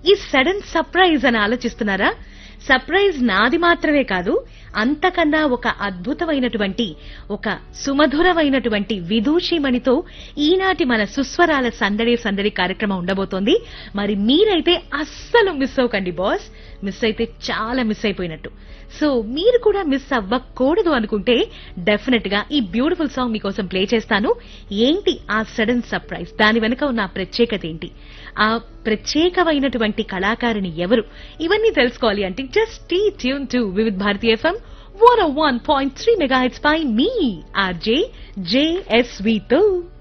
ఈ sudden surprise అని ఆలోచిస్తున్నారా సర్ప్రైజ్ నాది మాత్రమే కాదు అంతకన్నా ఒక అద్భుతమైనటువంటి ఒక సుమధురమైనటువంటి విదూషిమణితో ఈనాటి మన సుస్వరాల సందడి సందడి కార్యక్రమం ఉండబోతోంది మరి మీరైతే అస్సలు మిస్ అవ్వకండి బాస్ మిస్ అయితే చాలా మిస్ అయిపోయినట్టు సో మీరు కూడా మిస్ అవ్వకూడదు అనుకుంటే డెఫినెట్ గా ఈ బ్యూటిఫుల్ సాంగ్ మీకోసం ప్లే చేస్తాను ఏంటి ఆ సడన్ సర్ప్రైజ్ దాని వెనుక ఉన్న ఆ ప్రత్యేకత ఏంటి ఆ ప్రత్యేకమైనటువంటి కళాకారిణి ఎవరు ఇవన్నీ తెలుసుకోవాలి అంటే జస్ట్ టీ tune to Vividh Bharati FM one one point three mega పై మీ ఆర్జే జేఎస్వితో